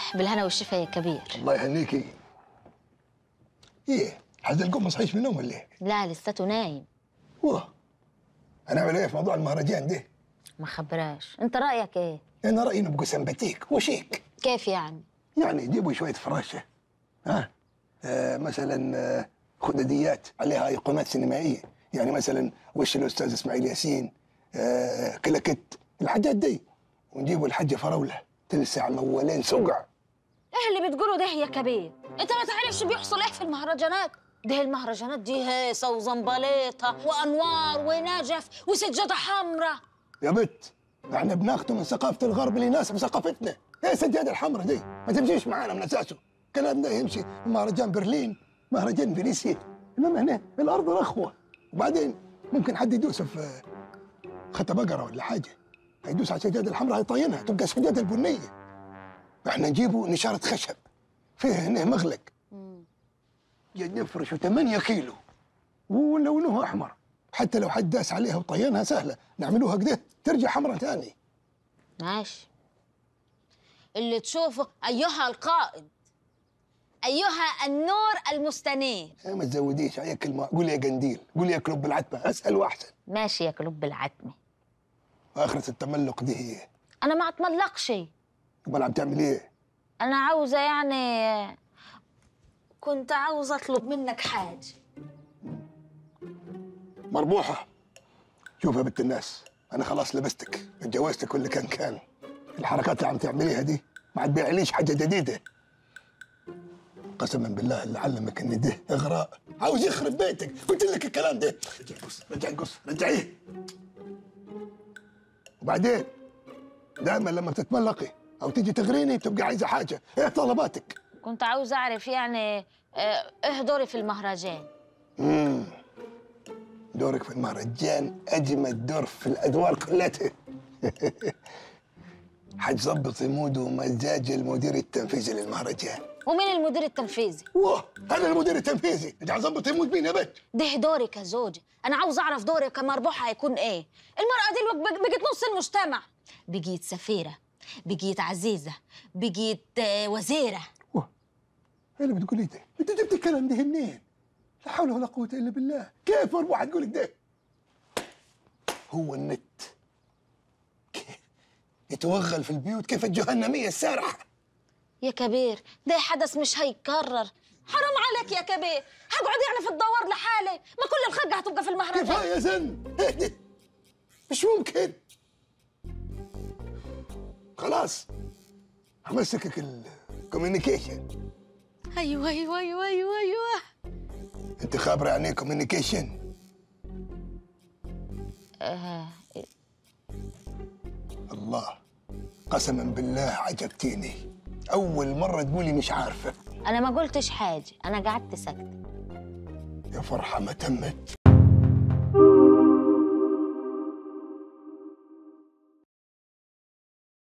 بالهنا والشفا يا كبير الله يهنيكي ايه حد القوم ما صحيش من النوم ولا ايه؟ لا لساته نايم واه هنعمل ايه في موضوع المهرجان ده؟ ما خبراش انت رايك ايه انا رايي نبقى سمباتيك وشيك كيف يعني يعني يجيبوا شويه فراشه ها آه مثلا آه خدديات عليها ايقونات سينمائيه يعني مثلا وش الاستاذ اسماعيل ياسين آه كلاكيت الحاجات دي ونجيبوا الحاجه فراوله تلسع موالين سقع ايه اللي بتقوله ده يا كبير انت ما تعرفش بيحصل ايه في المهرجانات ده المهرجانات دي هيصه وزنبليطه وانوار ونجف وسجاده حمراء يا بت احنا بناخده من ثقافه الغرب اللي يناسب ثقافتنا ايه السجاده الحمراء دي ما تمشيش معانا من اساسه الكلام ده يمشي مهرجان برلين مهرجان فينيسيا انما هنا الارض رخوه وبعدين ممكن حد يدوس في خطه بقره ولا حاجه هيدوس على السجاده الحمراء هيطينها تبقى السجاده البنيه احنا نجيبه نشاره خشب فيه هنا مغلق جد نفرشه 8 كيلو ولونه احمر حتى لو حد داس عليها وطينها سهله نعملوها كده ترجع حمراء تاني ماشي اللي تشوفه ايها القائد ايها النور المستنير إيه ما تزوديش عليك كلمه قول يا قنديل قول يا كلوب العتبه اسهل واحسن ماشي يا كلوب العتمه واخرة التملق دي هي انا ما اتملقش امال عم تعمل ايه؟ انا عاوزه يعني كنت عاوزه اطلب منك حاجه مربوحه شوف يا بنت الناس انا خلاص لبستك اتجوزتك واللي كان كان الحركات اللي عم تعمليها دي ما تبيعليش حاجه جديده قسما بالله اللي علمك ان ده اغراء عاوز يخرب بيتك قلت لك الكلام ده رجع القص رجع القص رجعيه وبعدين دائما لما بتتملقي او تيجي تغريني بتبقى عايزه حاجه ايه طلباتك كنت عاوزه اعرف يعني آه، ايه دوري في المهرجان مم. دورك في المهرجان اجمد دور في الادوار كلها حتظبط مود ومزاج المدير التنفيذي للمهرجان ومين المدير التنفيذي واه انا المدير التنفيذي انت حتظبط مود مين يا بنت ده دوري كزوجة أنا عاوز أعرف دوري كمربوحة هيكون إيه المرأة دي بق- بقت نص المجتمع بقيت سفيرة بقيت عزيزة بقيت آه، وزيرة واه ايه اللي بتقولي ده انت جبت الكلام ده منين لا حول ولا قوه الا بالله كيف مربوحه تقول لك ده هو النت كيف يتوغل في البيوت كيف الجهنميه السارحه يا كبير ده حدث مش هيتكرر حرام عليك يا كبير هقعد يعني في الدوار لحالي ما كل الخقة هتبقى في المهرجان كفايه زن اهدي مش ممكن خلاص همسكك الكوميونيكيشن أيوة أيوة أيوة أيوة أيوة انت خابره يعني كوميونيكيشن آه الله قسما بالله عجبتيني اول مره تقولي مش عارفه أنا ما قلتش حاجة أنا قعدت ساكتة يا فرحه ما تمت